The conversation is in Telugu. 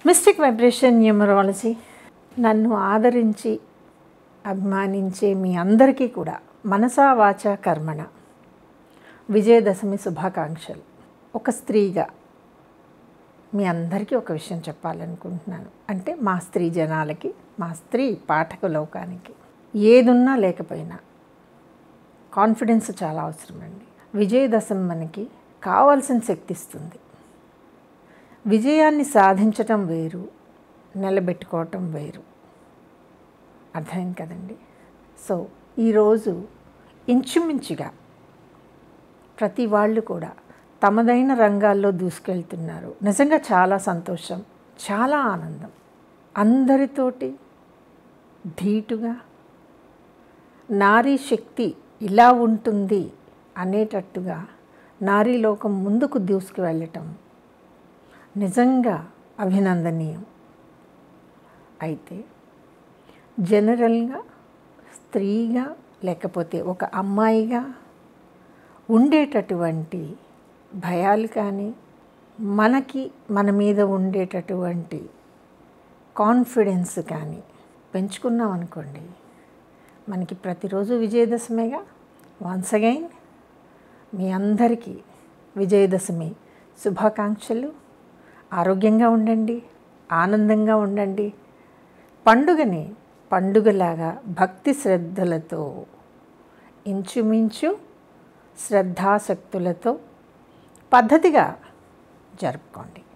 మిస్టిక్ వైబ్రేషన్ న్యూమరాలజీ నన్ను ఆదరించి అభిమానించే మీ అందరికీ కూడా మనసా వాచ కర్మణ విజయదశమి శుభాకాంక్షలు ఒక స్త్రీగా మీ అందరికీ ఒక విషయం చెప్పాలనుకుంటున్నాను అంటే మా స్త్రీ జనాలకి మా స్త్రీ పాఠక లోకానికి ఏదున్నా లేకపోయినా కాన్ఫిడెన్స్ చాలా అవసరమండి విజయదశమి మనకి కావాల్సిన శక్తి ఇస్తుంది విజయాన్ని సాధించటం వేరు నిలబెట్టుకోవటం వేరు అర్థమైంది కదండి సో ఈరోజు ఇంచుమించుగా ప్రతి వాళ్ళు కూడా తమదైన రంగాల్లో దూసుకెళ్తున్నారు నిజంగా చాలా సంతోషం చాలా ఆనందం అందరితోటి ధీటుగా నారీ శక్తి ఇలా ఉంటుంది అనేటట్టుగా నారీ లోకం ముందుకు దూసుకు వెళ్ళటం నిజంగా అభినందనీయం అయితే జనరల్గా స్త్రీగా లేకపోతే ఒక అమ్మాయిగా ఉండేటటువంటి భయాలు కానీ మనకి మన మీద ఉండేటటువంటి కాన్ఫిడెన్స్ కానీ పెంచుకున్నాం అనుకోండి మనకి ప్రతిరోజు విజయదశమిగా వన్స్ అగైన్ మీ అందరికీ విజయదశమి శుభాకాంక్షలు ఆరోగ్యంగా ఉండండి ఆనందంగా ఉండండి పండుగని పండుగలాగా భక్తి శ్రద్ధలతో ఇంచుమించు శ్రద్ధాశక్తులతో పద్ధతిగా జరుపుకోండి